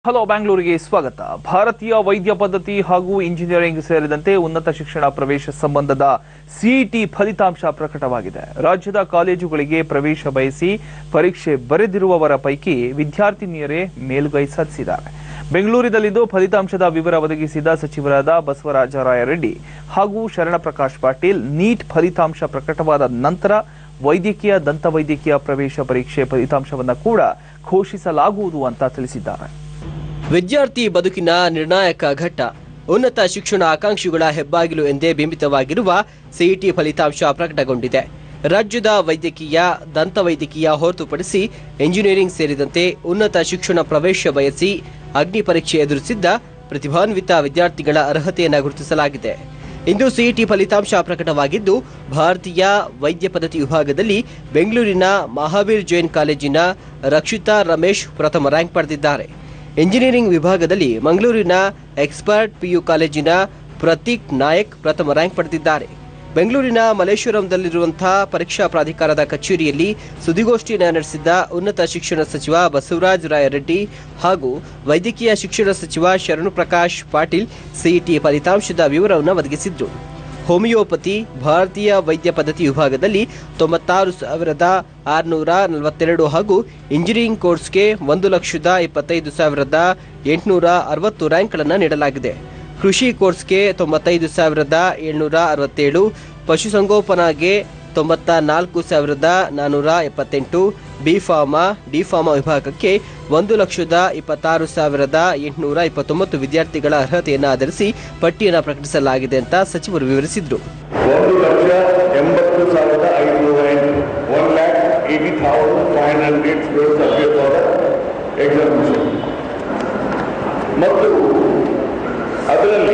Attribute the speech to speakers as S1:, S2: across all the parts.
S1: Hello ಬ್ಯಾಂಗ್ಳೂರಿಗೆ ಸ್ವಾಗತ ಭಾರತೀಯ ವೈದ್ಯ ಪದ್ಧತಿ ಹಾಗೂ ಇಂಜಿನಿಯರಿಂಗ್ ಸೇರಿದಂತೆ ಉನ್ನತ ಶಿಕ್ಷಣ ಪ್ರವೇಶ ಸಂಬಂಧದ ಸಿಇಟಿ ಫಲಿತಾಂಶ ಪ್ರಕಟವಾಗಿದೆ ರಾಜ್ಯದ ಕಾಲೇಜುಗಳಿಗೆ ಪ್ರವೇಶ ಬಯಸಿ ಪರೀಕ್ಷೆ ಬರೆದಿರುವವರ ಪೈಕಿ ವಿದ್ಯಾರ್ಥಿನಿಯರೇ ಮೇಲುಗೈ ಸಾಧಿಸಿದ್ದಾರೆ ಬೆಂಗಳೂರಿನಲ್ಲಿಂದು ಫಲಿತಾಂಶದ ವಿವರ ಒದಗಿಸಿದ ಸಚಿವರಾದ ಬಸವರಾಜ ರಾಯರೆಡ್ಡಿ ಹಾಗೂ ಶರಣಪ್ರಕಾಶ್ ಪಾಟೀಲ್ ನೀಟ್ ಫಲಿತಾಂಶ ಪ್ರಕಟವಾದ ನಂತರ ವೈದ್ಯಕೀಯ ದಂತವೈದ್ಯಕೀಯ ಪ್ರವೇಶ ಪರೀಕ್ಷೆ ಫಲಿತಾಂಶವನ್ನು ಕೂಡ ಘೋಷಿಸಲಾಗುವುದು ಅಂತ ತಿಳಿಸಿದ್ದಾರೆ
S2: ವಿದ್ಯಾರ್ಥಿ ಬದುಕಿನ ನಿರ್ಣಾಯಕ ಘಟ್ಟ ಉನ್ನತ ಶಿಕ್ಷಣ ಆಕಾಂಕ್ಷಿಗಳ ಹೆಬ್ಬಾಗಿಲು ಎಂದೇ ಬಿಂಬಿತವಾಗಿರುವ ಸಿಇಟಿ ಫಲಿತಾಂಶ ಪ್ರಕಟಗೊಂಡಿದೆ ರಾಜ್ಯದ ವೈದ್ಯಕೀಯ ದಂತವೈದ್ಯಕೀಯ ಹೊರತುಪಡಿಸಿ ಎಂಜಿನಿಯರಿಂಗ್ ಸೇರಿದಂತೆ ಉನ್ನತ ಶಿಕ್ಷಣ ಪ್ರವೇಶ ಬಯಸಿ ಅಗ್ನಿ ಪರೀಕ್ಷೆ ಎದುರಿಸಿದ್ದ ಪ್ರತಿಭಾನ್ವಿತ ವಿದ್ಯಾರ್ಥಿಗಳ ಅರ್ಹತೆಯನ್ನು ಗುರುತಿಸಲಾಗಿದೆ ಇಂದು ಸಿಇಟಿ ಫಲಿತಾಂಶ ಪ್ರಕಟವಾಗಿದ್ದು ಭಾರತೀಯ ವೈದ್ಯ ಪದ್ಧತಿ ವಿಭಾಗದಲ್ಲಿ ಬೆಂಗಳೂರಿನ ಮಹಾವೀರ್ ಜೈನ್ ಕಾಲೇಜಿನ ರಕ್ಷಿತಾ ರಮೇಶ್ ಪ್ರಥಮ ರ್ಯಾಂಕ್ ಪಡೆದಿದ್ದಾರೆ ಇಂಜಿನಿಯರಿಂಗ್ ವಿಭಾಗದಲ್ಲಿ ಮಂಗಳೂರಿನ ಎಕ್ಸ್ಪರ್ಟ್ ಪಿಯು ಕಾಲೇಜಿನ ಪ್ರತೀಕ್ ನಾಯಕ್ ಪ್ರಥಮ ರ್ಯಾಂಕ್ ಪಡೆದಿದ್ದಾರೆ ಬೆಂಗಳೂರಿನ ಮಲ್ಲೇಶ್ವರಂದಲ್ಲಿರುವಂತಹ ಪರೀಕ್ಷಾ ಪ್ರಾಧಿಕಾರದ ಕಚೇರಿಯಲ್ಲಿ ಸುದ್ದಿಗೋಷ್ಠಿಯನ್ನು ನಡೆಸಿದ್ದ ಉನ್ನತ ಶಿಕ್ಷಣ ಸಚಿವ ಬಸವರಾಜ ರಾಯರೆಡ್ಡಿ ಹಾಗೂ ವೈದ್ಯಕೀಯ ಶಿಕ್ಷಣ ಸಚಿವ ಶರಣು ಪ್ರಕಾಶ್ ಪಾಟೀಲ್ ಸಿಇಟಿ ಫಲಿತಾಂಶದ ವಿವರವನ್ನು ಒದಗಿಸಿದ್ರು ಹೋಮಿಯೋಪತಿ ಭಾರತೀಯ ವೈದ್ಯ ಪದ್ಧತಿ ವಿಭಾಗದಲ್ಲಿ ತೊಂಬತ್ತಾರು ಸಾವಿರದ ಆರುನೂರ ನಲವತ್ತೆರಡು ಹಾಗೂ ಇಂಜಿನಿಯರಿಂಗ್ ಕೋರ್ಸ್ಗೆ ಒಂದು ಲಕ್ಷದ ಇಪ್ಪತ್ತೈದು ಸಾವಿರದ ಎಂಟುನೂರ ಅರವತ್ತು ರ್ಯಾಂಕ್ಗಳನ್ನು ನೀಡಲಾಗಿದೆ ಕೃಷಿ ಕೋರ್ಸ್ಗೆ ತೊಂಬತ್ತೈದು ಸಾವಿರದ ಏಳ್ನೂರ ಅರವತ್ತೇಳು ಪಶುಸಂಗೋಪನಾಗೆ ತೊಂಬತ್ತ ನಾಲ್ಕು ಸಾವಿರದ ನಾನ್ನೂರ ಎಪ್ಪತ್ತೆಂಟು ಬಿ ಫಾರ್ಮಾ ಡಿ ಫಾರ್ಮಾ ವಿಭಾಗಕ್ಕೆ ಒಂದು ಲಕ್ಷದ ಇಪ್ಪತ್ತಾರು ಸಾವಿರದ ಎಂಟುನೂರ ಇಪ್ಪತ್ತೊಂಬತ್ತು ವಿದ್ಯಾರ್ಥಿಗಳ ಅರ್ಹತೆಯನ್ನು ಆಧರಿಸಿ ಪಟ್ಟಿಯನ್ನು ಪ್ರಕಟಿಸಲಾಗಿದೆ ಅಂತ ಸಚಿವರು ವಿವರಿಸಿದರು
S3: ಒಂದು ಲಕ್ಷ ಎಂಬತ್ತು ಸಾವಿರದ ಐದುನೂರ ಎಂಟು one lakh eighty thousand five hundred students appear for examination ಮತ್ತು ಅದರಲ್ಲಿ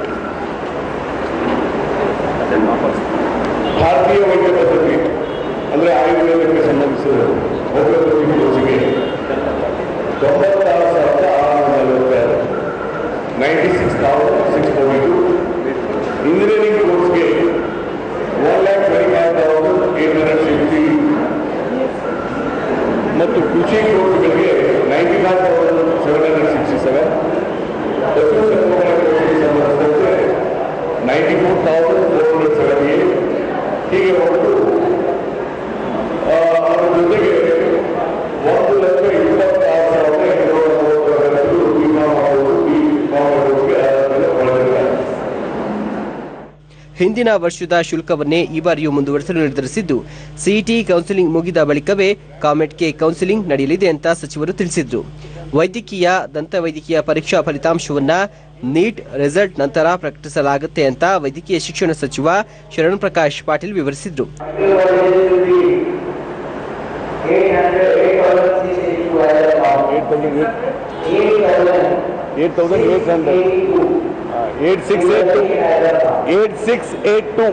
S3: ಭಾರತೀಯ ವೈದ್ಯ ಪದ್ಧತಿ ಅಂದರೆ ಆಯುರ್ವೇದಕ್ಕೆ ಸಂಬಂಧಿಸಿದ ಹೋಮಿಯೋಪತಿ ಕೋರ್ಸಿಗೆ ತೊಂಬತ್ತಾರು ಸಾವಿರದ ಆರುನೂರ ನಲವತ್ತಾರು ninety six thousand six forty two engineering ಕೋರ್ಸ್ಗೆ one lakh twenty five thousand eight hundred sixty ಮತ್ತು ಕೃಷಿ ಕೋರ್ಸ್ಗಳಿಗೆ ninety five thousand seven hundred sixty seven ಪಶುಸಂಗೋಪನಾ ಕೋರ್ಸ್ಗೆ ಸಂಬಂಧಿಸಿದಂತೆ ninety four thousand four hundred seventy eight ಹೀಗೆ ಒಟ್ಟು ಆ, ಅದರ ಜೊತೆಗೆ ಒಂದು ಲಕ್ಷ ಇಪ್ಪತ್ತಾರು ಸಾವಿರದ ಎಂಟುನೂರ ಮೂವತ್ತು ವಿಮಾ ಮಾಡುವುದು ಈ ಕೋರ್ಸ್ಗೆ ಅರ್ಹತೆ ಪಡೆದಿದ್ದಾರೆ
S2: ಹಿಂದಿನ ವರ್ಷದ ಶುಲ್ಕವನ್ನೇ ಈ ಬಾರಿಯೂ ಮುಂದುವರಿಸಲು ನಿರ್ಧರಿಸಿದ್ದು ಸಿಇಟಿ ಕೌನ್ಸಿಲಿಂಗ್ ಮುಗಿದ ಬಳಿಕವೇ ಕಾಮೆಟ್ಗೆ ಕೌನ್ಸಿಲಿಂಗ್ ನಡೆಯಲಿದೆ ಅಂತ ಸಚಿವರು ತಿಳಿಸಿದ್ರು ವೈದ್ಯಕೀಯ ದಂತವೈದ್ಯಕೀಯ ಪರೀಕ್ಷಾ ಫಲಿತಾಂಶವನ್ನ ನೀಟ್ ರಿಸಲ್ಟ್ ನಂತರ ಪ್ರಕಟಿಸಲಾಗುತ್ತೆ ಅಂತ ವೈದ್ಯಕೀಯ ಶಿಕ್ಷಣ ಸಚಿವ ಶರಣ್ ಪ್ರಕಾಶ್ ಪಾಟೀಲ್ ವಿವರಿಸಿದ್ರು
S3: eight thousand eight hundred eight six eight two eight six eight two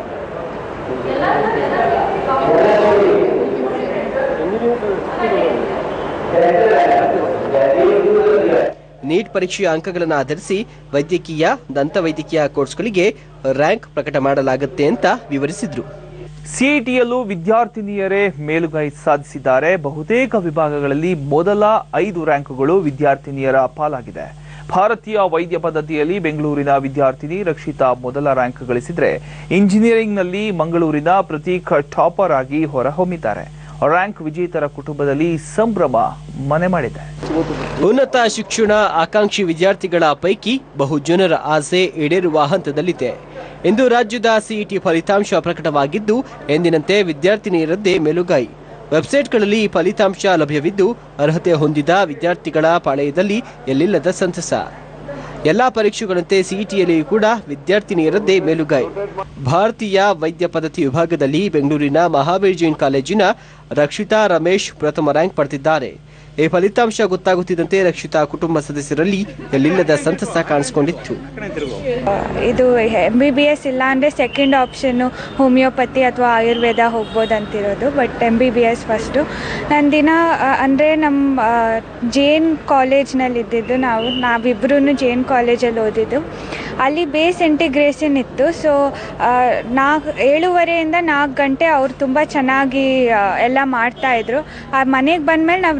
S2: NEET ಪರೀಕ್ಷೆಯ ಅಂಕಗಳನ್ನು ಆಧರಿಸಿ ವೈದ್ಯಕೀಯ ದಂತವೈದ್ಯಕೀಯ ಕೋರ್ಸ್ಗಳಿಗೆ ರ್ಯಾಂಕ್ ಪ್ರಕಟ ಮಾಡಲಾಗುತ್ತೆ ಅಂತ ವಿವರಿಸಿದ್ರು
S1: ಸಿಇಟಿಯಲ್ಲೂ ವಿದ್ಯಾರ್ಥಿನಿಯರೇ ಮೇಲುಗೈ ಸಾಧಿಸಿದ್ದಾರೆ ಬಹುತೇಕ ವಿಭಾಗಗಳಲ್ಲಿ ಮೊದಲ ಐದು ರ್ಯಾಂಕುಗಳು ವಿದ್ಯಾರ್ಥಿನಿಯರ ಪಾಲಾಗಿದೆ ಭಾರತೀಯ ವೈದ್ಯ ಪದ್ಧತಿಯಲ್ಲಿ ಬೆಂಗಳೂರಿನ ವಿದ್ಯಾರ್ಥಿನಿ ರಕ್ಷಿತಾ ಮೊದಲ ರ್ಯಾಂಕ್ ಗಳಿಸಿದ್ರೆ ಇಂಜಿನಿಯರಿಂಗ್ನಲ್ಲಿ ಮಂಗಳೂರಿನ ಪ್ರತೀಕ್ ಟಾಪರ್ ಆಗಿ ಹೊರಹೊಮ್ಮಿದ್ದಾರೆ ರ್ಯಾಂಕ್ ವಿಜೇತರ ಕುಟುಂಬದಲ್ಲಿ ಸಂಭ್ರಮ ಮನೆ ಮಾಡಿದೆ
S2: ಉನ್ನತ ಶಿಕ್ಷಣ ಆಕಾಂಕ್ಷಿ ವಿದ್ಯಾರ್ಥಿಗಳ ಪೈಕಿ ಬಹು ಜನರ ಆಸೆ ಈಡೇರುವ ಹಂತದಲ್ಲಿದೆ ಇಂದು ರಾಜ್ಯದ ಸಿಇಟಿ ಫಲಿತಾಂಶ ಪ್ರಕಟವಾಗಿದ್ದು ಎಂದಿನಂತೆ ವಿದ್ಯಾರ್ಥಿನಿಯರದ್ದೇ ಮೇಲುಗೈ ವೆಬ್ಸೈಟ್ಗಳಲ್ಲಿ ಫಲಿತಾಂಶ ಲಭ್ಯವಿದ್ದು ಅರ್ಹತೆ ಹೊಂದಿದ ವಿದ್ಯಾರ್ಥಿಗಳ ಪಾಳೆಯದಲ್ಲಿ ಎಲ್ಲಿಲ್ಲದ ಸಂತಸ ಎಲ್ಲಾ ಪರೀಕ್ಷೆಗಳಂತೆ ಸಿಇಟಿಯಲ್ಲಿಯೂ ಕೂಡ ವಿದ್ಯಾರ್ಥಿನಿಯರದ್ದೇ ಮೇಲುಗೈ ಭಾರತೀಯ ವೈದ್ಯ ಪದ್ಧತಿ ವಿಭಾಗದಲ್ಲಿ ಬೆಂಗಳೂರಿನ ಮಹಾವೀರ್ ಜೈನ್ ಕಾಲೇಜಿನ ರಕ್ಷಿತಾ ರಮೇಶ್ ಪ್ರಥಮ ರ್ಯಾಂಕ್ ಪಡೆದಿದ್ದಾರೆ ಈ ಫಲಿತಾಂಶ ಗೊತ್ತಾಗುತ್ತಿದ್ದಂತೆ ರಕ್ಷಿತಾ ಕುಟುಂಬ ಸದಸ್ಯರಲ್ಲಿ ಎಲ್ಲಿಲ್ಲದ ಸಂತಸ ಕಾಣಿಸಿಕೊಂಡಿತ್ತು
S4: ಇದು ಎಮ್ ಬಿ ಬಿ ಎಸ್ ಇಲ್ಲ ಅಂದರೆ ಸೆಕೆಂಡ್ ಆಪ್ಷನ್ನು ಹೋಮಿಯೋಪತಿ ಅಥವಾ ಆಯುರ್ವೇದ ಹೋಗ್ಬೋದು ಅಂತಿರೋದು but M B B S first ನಾನು ದಿನ ಅಂದರೆ ನಮ್ಮ ಜೇನ್ ಕಾಲೇಜ್ನಲ್ಲಿ ಇದ್ದಿದ್ದು ನಾವು ನಾವಿಬ್ಬರೂ ಜೇನ್ ಕಾಲೇಜಲ್ಲಿ ಓದಿದ್ದು ಅಲ್ಲಿ ಬೇಸ್ ಇಂಟಿಗ್ರೇಷನ್ ಇತ್ತು ಸೊ ನಾಲ್ಕು ಏಳುವರೆಯಿಂದ ನಾಲ್ಕು ಗಂಟೆ ಅವ್ರು ತುಂಬ ಚೆನ್ನಾಗಿ ಆ, ಎಲ್ಲ ಮಾಡ್ತಾಯಿದ್ರು ಆ ಮನೆಗೆ ಬಂದಮೇಲೆ ನಾವು ರಿವಿಷನ್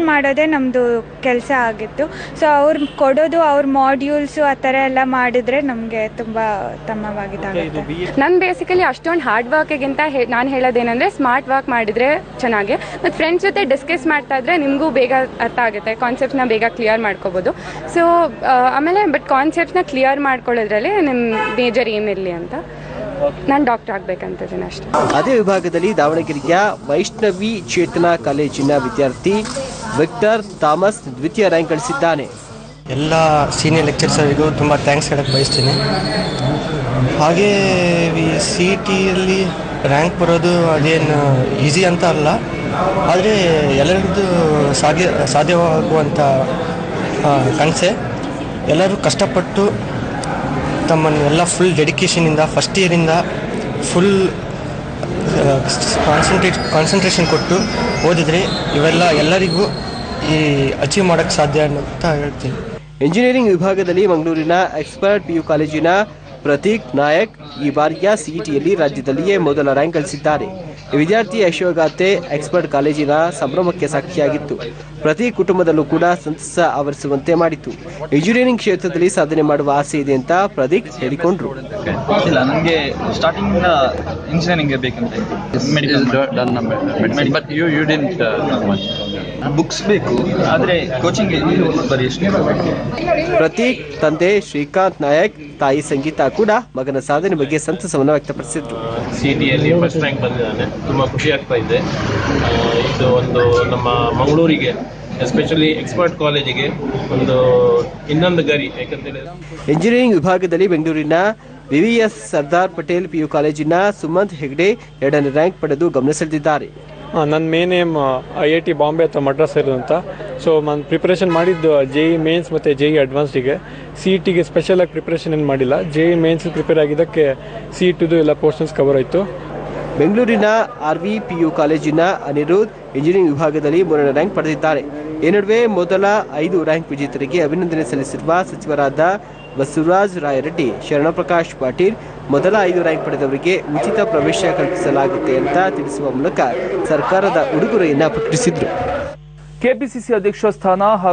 S4: ಎಕ್ಸ್ಪ್ಲೇನ್ ಮಾಡೋದೇ ನಮ್ಮದು ಕೆಲಸ ಆಗಿತ್ತು ಸೊ ಅವ್ರು ಕೊಡೋದು ಅವ್ರ ಮಾಡ್ಯೂಲ್ಸು ಆ ಥರ ಎಲ್ಲ ಮಾಡಿದ್ರೆ ನಮಗೆ ತುಂಬ ಉತ್ತಮವಾಗಿದ್ದಾಗುತ್ತೆ
S5: ನಾನು ಬೇಸಿಕಲಿ ಅಷ್ಟೊಂದು ಹಾರ್ಡ್ ವರ್ಕಿಗಿಂತ ಹೇ ನಾನು ಹೇಳೋದೇನೆಂದರೆ ಸ್ಮಾರ್ಟ್ ವರ್ಕ್ ಮಾಡಿದರೆ ಚೆನ್ನಾಗಿ ಮತ್ತು ಫ್ರೆಂಡ್ಸ್ ಜೊತೆ ಡಿಸ್ಕಸ್ ಮಾಡ್ತಾ ಇದ್ರೆ ನಿಮಗೂ ಬೇಗ ಅರ್ಥ ಆಗುತ್ತೆ ಕಾನ್ಸೆಪ್ಟ್ನ ಬೇಗ ಕ್ಲಿಯರ್ ಮಾಡ್ಕೋಬೋದು ಸೊ ಆಮೇಲೆ ಬಟ್ ಕಾನ್ಸೆಪ್ಟ್ನ ಕ್ಲಿಯರ್ ಮಾಡ್ಕೊಳ್ಳೋದ್ರಲ್ಲಿ ನಿಮ್ಮ ಮೇಜರ್ ಏಮ್ ಇರಲಿ ಅಂತ ನಾನು ಡಾಕ್ಟರ್ ಆಗಬೇಕಂತಿದ್ದೀನಿ ಅಷ್ಟೇ
S2: ಅದೇ ವಿಭಾಗದಲ್ಲಿ ದಾವಣಗೆರೆಯ ವೈಷ್ಣವಿ ಚೇತನ ಕಾಲೇಜಿನ ವಿದ್ಯಾರ್ಥಿ ವಿಕ್ಟರ್ ಥಾಮಸ್ ದ್ವಿತೀಯ ರ್ಯಾಂಕ್ ಗಳಿಸಿದ್ದಾನೆ
S6: ಎಲ್ಲ ಸೀನಿಯರ್ ಲೆಕ್ಚರ್ಸರಿಗೂ ತುಂಬ ಥ್ಯಾಂಕ್ಸ್ ಹೇಳಕ್ಕೆ ಬಯಸ್ತೀನಿ ಹಾಗೇ ಈ ಸಿ ಇ ಟಿಯಲ್ಲಿ ರ್ಯಾಂಕ್ ಬರೋದು ಅದೇನು ಈಸಿ ಅಂತ ಅಲ್ಲ ಆದರೆ ಎಲ್ಲರದ್ದು ಸಾಧ್ಯ ಸಾಧ್ಯವಾಗುವಂಥ ಕನಸೆ ಎಲ್ಲರೂ ಕಷ್ಟಪಟ್ಟು ತಮ್ಮನ್ನು ಎಲ್ಲ ಫುಲ್ ಡೆಡಿಕೇಶನಿಂದ ಫಸ್ಟ್ ಇಯರಿಂದ ಫುಲ್ ಕಾನ್ಸಂಟ್ರೇಟ್ ಕಾನ್ಸಂಟ್ರೇಷನ್ ಕೊಟ್ಟು ಓದಿದರೆ ಇವೆಲ್ಲ ಎಲ್ಲರಿಗೂ ಈ ಅಚೀವ್ ಮಾಡೋಕ್ಕೆ ಸಾಧ್ಯ ಅಂತ ಹೇಳ್ತೀನಿ
S2: ಇಂಜಿನಿಯರಿಂಗ್ ವಿಭಾಗದಲ್ಲಿ ಮಂಗಳೂರಿನ ಎಕ್ಸ್ಪರ್ಟ್ ಪಿಯು ಕಾಲೇಜಿನ ಪ್ರತೀಕ್ ನಾಯಕ್ ಈ ಬಾರಿಯ ಸಿಇಟಿಯಲ್ಲಿ ರಾಜ್ಯದಲ್ಲಿಯೇ ಮೊದಲ ರ್ಯಾಂಕ್ ಗಳಿಸಿದ್ದಾರೆ ಈ ವಿದ್ಯಾರ್ಥಿ ಯಶೋಗಾಥೆ ಎಕ್ಸ್ಪರ್ಟ್ ಕಾಲೇಜಿನ ಸಂಭ್ರಮಕ್ಕೆ ಸಾಕ್ಷಿಯಾಗಿತ್ತು ಪ್ರತಿ ಕುಟುಂಬದಲ್ಲೂ ಕೂಡ ಸಂತಸ ಆವರಿಸುವಂತೆ ಮಾಡಿತು ಇಂಜಿನಿಯರಿಂಗ್ ಕ್ಷೇತ್ರದಲ್ಲಿ ಸಾಧನೆ ಮಾಡುವ ಆಸೆ ಇದೆ ಅಂತ ಪ್ರದೀಕ್ ಹೇಳಿಕೊಂಡ್ರು
S7: ಇಲ್ಲ ನನಗೆ ಸ್ಟಾರ್ಟಿಂಗ್ ಇಂಜಿನಿಯರಿಂಗ್ ಬೇಕಂತ medical
S8: But you, you didn't uh, know much.
S7: Books ಬೇಕು ಆದರೆ ಕೋಚಿಂಗ್ ಬರೀ ಎಷ್ಟು
S2: ಪ್ರತೀಕ್ ತಂದೆ ಶ್ರೀಕಾಂತ್ ನಾಯಕ್ ತಾಯಿ ಸಂಗೀತಾ ಕೂಡ ಮಗನ ಸಾಧನೆ ಬಗ್ಗೆ ಸಂತಸವನ್ನು ವ್ಯಕ್ತಪಡಿಸಿದ್ರು
S8: ಸಿ ಟಿಯಲ್ಲಿ ಫಸ್ಟ್ ರ್ಯಾಂಕ್ ಬಂದಿದ್ದಾನೆ ತುಂಬ ಖುಷಿ ಆಗ್ತಾ ಇದೆ ಆ, ಇದು ಒಂದು ನಮ್ಮ ಮಂಗಳೂರಿಗೆ ಎಸ್ಪೆಷಲಿ ಎಕ್ಸ್ಪರ್ಟ್ ಕಾಲೇಜಿಗೆ ಒಂದು ಇನ್ನೊಂದು ಗರಿ ಯಾಕಂತೇಳಿದ್ರೆ
S2: ಇಂಜಿನಿಯರಿಂಗ್ ವಿಭಾಗದಲ್ಲಿ ಬೆಂಗಳೂರಿನ ವಿವಿಎಸ್ ಸರ್ದಾರ್ ಪಟೇಲ್ ಪಿಯು ಕಾಲೇಜಿನ ಸುಮಂತ್ ಹೆಗ್ಡೆ ಎರಡನೇ ರ್ಯಾಂಕ್ ಪಡೆದು ಗಮನ ಸೆಳೆದಿದ್ದಾರೆ
S9: ನನ್ನ main aim I I T Bombay ಅಥವಾ ಮಡ್ರಾಸ್ ಇರೋದು ಅಂತ ಸೊ ನಾನು ಪ್ರಿಪ್ರೇಷನ್ ಮಾಡಿದ್ದು ಜೆ ಇ ಮೇನ್ಸ್ ಮತ್ತು ಜೆ ಇ ಅಡ್ವಾನ್ಸ್ಡಿಗೆ ಸಿ ಇ ಟಿಗೆ ಸ್ಪೆಷಲಾಗಿ ಪ್ರಿಪ್ರೇಷನ್ ಏನು ಮಾಡಿಲ್ಲ ಜೆ ಇ ಮೇನ್ಸ್ ಪ್ರಿಪೇರ್ ಆಗಿದ್ದಕ್ಕೆ ಸಿ ಇ ಟಿದು ಎಲ್ಲ ಪೋರ್ಷನ್ಸ್ ಕವರ್ ಆಯಿತು
S2: ಬೆಂಗಳೂರಿನ ಆರ್ವಿ ಪಿಯು ಕಾಲೇಜಿನ ಅನಿರುದ್ಧ್ ಇಂಜಿನಿಯರಿಂಗ್ ವಿಭಾಗದಲ್ಲಿ ಮೂರನೇ ರ್ಯಾಂಕ್ ಪಡೆದಿದ್ದಾರೆ ಈ ನಡುವೆ ಮೊದಲ ಐದು ರ್ಯಾಂಕ್ ವಿಜೇತರಿಗೆ ಅಭಿನಂದನೆ ಸಲ್ಲಿಸಿರುವ ಸಚಿವರಾದ ಬಸವರಾಜ್ ರಾಯರೆಡ್ಡಿ ಶರಣಪ್ರಕಾಶ್ ಪಾಟೀಲ್ ಮೊದಲ ಐದು ರ್ಯಾಂಕ್ ಪಡೆದವರಿಗೆ ಉಚಿತ ಪ್ರವೇಶ ಕಲ್ಪಿಸಲಾಗುತ್ತೆ ಅಂತ ತಿಳಿಸುವ ಮೂಲಕ ಸರ್ಕಾರದ ಉಡುಗೊರೆಯನ್ನ ಪ್ರಕಟಿಸಿದ್ರು
S1: ಕೆಪಿಸಿಸಿ ಅಧ್ಯಕ್ಷ ಸ್ಥಾನ